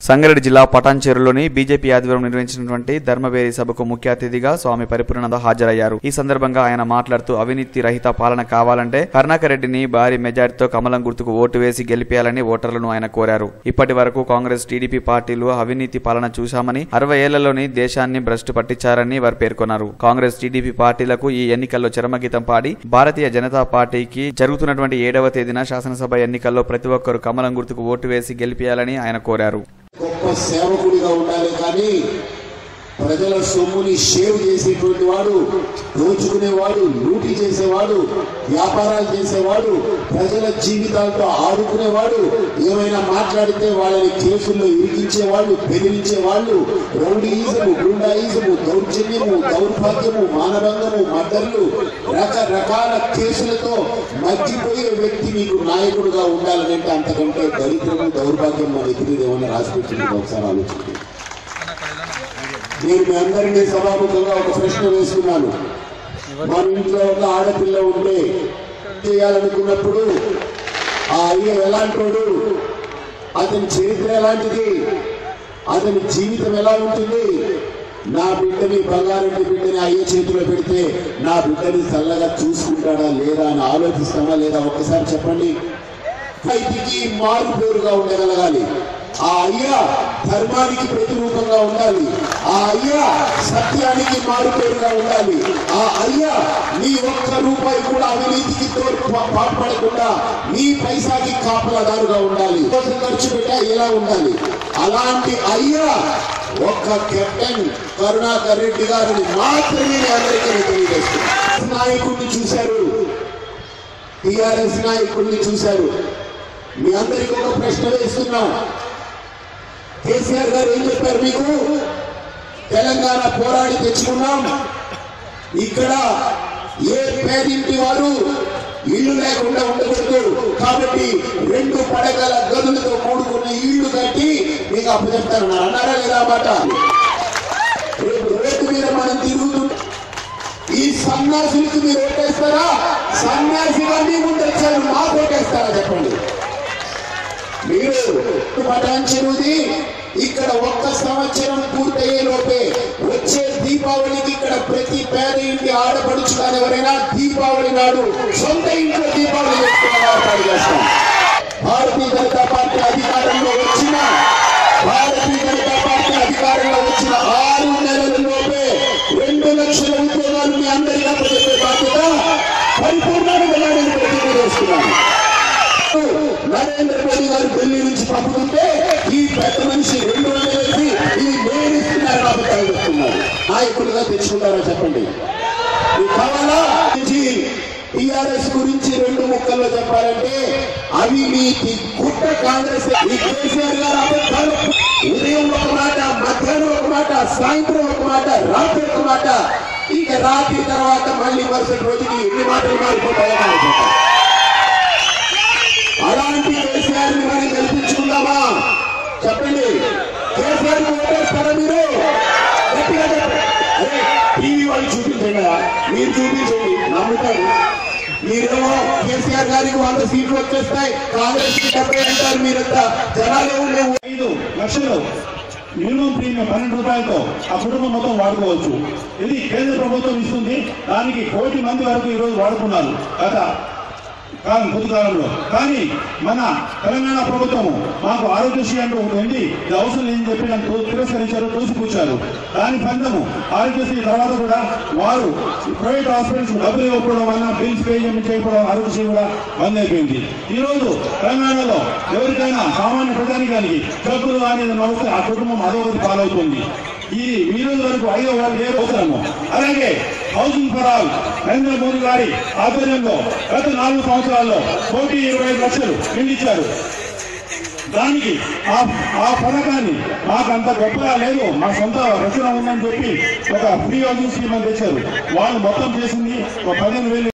సంగారెడ్డి జిల్లా పటాన్చేరులోని బీజేపీ ఆధ్వర్యం నిర్వహించినటువంటి ధర్మవేరి సభకు ముఖ్య అతిథిగా స్వామి పరిపూర్ణానంద హాజరయ్యారు ఈ సందర్భంగా ఆయన మాట్లాడుతూ అవినీతి రహిత పాలన కావాలంటే కరుణాకర్ రెడ్డిని భారీ మెజార్టీతో కమలం గుర్తుకు ఓటు వేసి గెలిపేయాలని ఓటర్లను ఆయన కోరారు ఇప్పటి వరకు కాంగ్రెస్ టీడీపీ పార్టీలు అవినీతి పాలన చూశామని అరవై ఏళ్లలోని దేశాన్ని భ్రష్టు పట్టించారని వారు పేర్కొన్నారు కాంగ్రెస్ టీడీపీ పార్టీలకు ఈ ఎన్నికల్లో చరమగీతం పాడి భారతీయ జనతా పార్టీకి జరుగుతున్నటువంటి ఏడవ తేదీన శాసనసభ ఎన్నికల్లో ప్రతి ఒక్కరూ కమలం గుర్తుకు ఓటు వేసి గెలిపేయాలని ఆయన కోరారు గొప్ప సేవకుడిగా ఉండాలి కానీ ప్రజల సొమ్ముని షేవ్ చేసేటువంటి వాడు దోచుకునేవాడు లూటీ చేసేవాడు వ్యాపారాలు చేసేవాడు ప్రజల జీవితాలతో ఆడుకునేవాడు ఏమైనా మాట్లాడితే వాళ్ళని కేసుల్లో ఇరికించేవాళ్ళు బెదిరించేవాళ్ళు రౌడీయిజము గుండాయిజము దౌర్జన్యము దౌర్భాగ్యము మానభంగము మర్డర్లు రకరకాల కేసులతో మగ్గిపోయే వ్యక్తి మీకు నాయకుడుగా ఉండాలంటే అంతకంటే దరిద్రము దౌర్భాగ్యం మన ఎదురు ఏమైనా రాసిపెట్టింది ఒకసారి ఆలోచించండి నేను మీ అందరినీ సభాముఖంగా ఒక ప్రశ్న వేసుకున్నాను మన ఇంట్లో ఒక ఆడపిల్ల ఉంటే చేయాలనుకున్నప్పుడు ఆ అయ్య ఎలాంటోడు అతని చరిత్ర ఎలాంటిది అతని జీవితం ఎలా ఉంటుంది నా బిడ్డని బంగారెడ్డి బిడ్డని అయ్యే చేతిలో పెడితే నా బిడ్డని చల్లగా చూసుకుంటాడా లేదా అని ఆలోచిస్తామా లేదా ఒక్కసారి చెప్పండి ఖైదీకి మారు పేరుగా ఉండగలగాలి ఆ అయ్య ధర్మానికి ప్రతిరూపంగా ఉండాలి ఆ అయ్య సత్యానికి మారు పేరుగా ఉండాలి ఆ అయ్య నీ ఒక్క రూపాయి కూడా అవినీతికి తోడు పాటుపడకుండా నీ పైసాకి కాపలాదారుగా ఉండాలి కోసం ఖర్చు పెట్టా ఎలా ఉండాలి అలాంటి అయ్య ఒక్క కెప్టెన్ కరుణాకర్ రెడ్డి గారిని మాత్రమే నేను అందరికీ తెలియజేస్తున్నాను నాయకుడిని చూశారు టిఆర్ఎస్ నాయకుడిని చూశారు మీ అందరికీ ఒక ప్రశ్న వేస్తున్నాం కేసీఆర్ గారు ఏం చెప్పారు మీకు తెలంగాణ పోరాడి తెచ్చుకున్నాం ఇక్కడ ఏ పేదింటి వారు ఇల్లు లేకుండా ఉండకూడదు కాబట్టి రెండు పడగల గదులతో కూడుకున్న ఇల్లు కట్టి మీకు అప్పచెప్తారన్నారు అన్నారా లేదా మాట రేపు రోడ్డు మీద మనం తిరుగుతూ ఈ సన్యాసులకు మీరు ఓటేస్తారా సన్యాసిగా మీ ముందు వచ్చారు మాకు ఓటేస్తారా చెప్పండి మీరు పటాంచినది ఇక్కడ ఒక్క సంవత్సరం పూర్తయ్యే లోపే వచ్చే దీపావళికి ఇక్కడ ప్రతి పేద ఇంటి ఆడపడుచు కానీ ఎవరైనా దీపావళి నాడు సొంత ఇంట్లో దీపావళి చేసుకునే ఏర్పాటు చేస్తాం భారతీయ జనతా పార్టీ అధికారంలో వచ్చిన భారతీయ జనతా పార్టీ అధికారంలో వచ్చిన ఆరు నెలల లోపే రెండు లక్షల ఉద్యోగాలు మీ అందరికీ అప్పచెప్పే బాధ్యత పరిపూర్ణంగా నేను ప్రతిజ్ఞ చేస్తున్నాను నరేంద్ర మోడీ గారు ఢిల్లీ నుంచి పంపుతుంటే ఈ పెద్ద మనిషి రెండు వందలు వేసి ఇది నేను ఇస్తున్నారని అబద్ధాలు చెప్తున్నారు నాయకులుగా తెచ్చుకుంటారా చెప్పండి మీకు కావాలా టిఆర్ఎస్ గురించి రెండు ముక్కల్లో చెప్పాలంటే అవినీతి గుట్ట కాంగ్రెస్ ఈ కేసీఆర్ గారు అబద్ధాలు ఉదయం ఒక మాట మధ్యాహ్నం ఒక మాట సాయంత్రం ఒక మాట రాత్రి ఒక మాట ఇక రాత్రి తర్వాత మళ్ళీ మరుసటి రోజుకి ఎన్ని మాటలు మారిపోతాయో మారిపోతాయి అలాంటి కేసీఆర్ ని మనం గెలిపించుకుందామా చెప్పండి కేసీఆర్ ని ఓటేస్తారా మీరు గట్టిగా చెప్పండి అరే టీవీ వాళ్ళు చూపించండి మీరు చూపించండి నమ్ముతారు మీరేమో కేసీఆర్ గారికి వంద సీట్లు వచ్చేస్తాయి కాంగ్రెస్ కి డెబ్బై అంటారు మీరంతా జనాలు లేవు ఐదు లక్షలు మినిమం ప్రీమియం పన్నెండు రూపాయలతో ఆ కుటుంబం మొత్తం వాడుకోవచ్చు ఇది కేంద్ర ప్రభుత్వం ఇస్తుంది దానికి కోటి మంది వరకు ఈరోజు వాడుకున్నారు గత కాలం కొద్ది కాలంలో కానీ మన తెలంగాణ ప్రభుత్వము మాకు ఆరోగ్యశ్రీ అంటూ ఒకటి ఉంది ఇది అవసరం లేదని చెప్పి నన్ను తిరస్కరించారు తోసిపుచ్చారు దాని ఫలితము ఆరోగ్యశ్రీ తర్వాత కూడా వారు ప్రైవేట్ హాస్పిటల్స్ డబ్బులు ఇవ్వకపోవడం వలన బిల్స్ పే చేయకపోవడం ఆరోగ్యశ్రీ కూడా బంద్ అయిపోయింది ఈ రోజు తెలంగాణలో ఎవరికైనా సామాన్య ప్రజానికానికి జబ్బులు కానీ ఏదైనా వస్తే ఆ కుటుంబం అధోగతి పాలవుతుంది ఈ ఈ రోజు వరకు ఐదో వాళ్ళు ఏ అవసరము అలాగే housing for all Narendra Modi గారి ఆధ్వర్యంలో గత నాలుగు సంవత్సరాల్లో కోటి ఇరవై ఐదు లక్షలు ఇల్లు ఇచ్చారు దానికి ఆ ఆ పథకాన్ని మాకు అంత గొప్పగా లేదు మా సొంత రచన ఉందని చెప్పి ఒక ఫ్రీ హౌసింగ్ స్కీమ్ అని తెచ్చారు వాళ్ళు మొత్తం చేసింది ఒక పదిహేను వేలు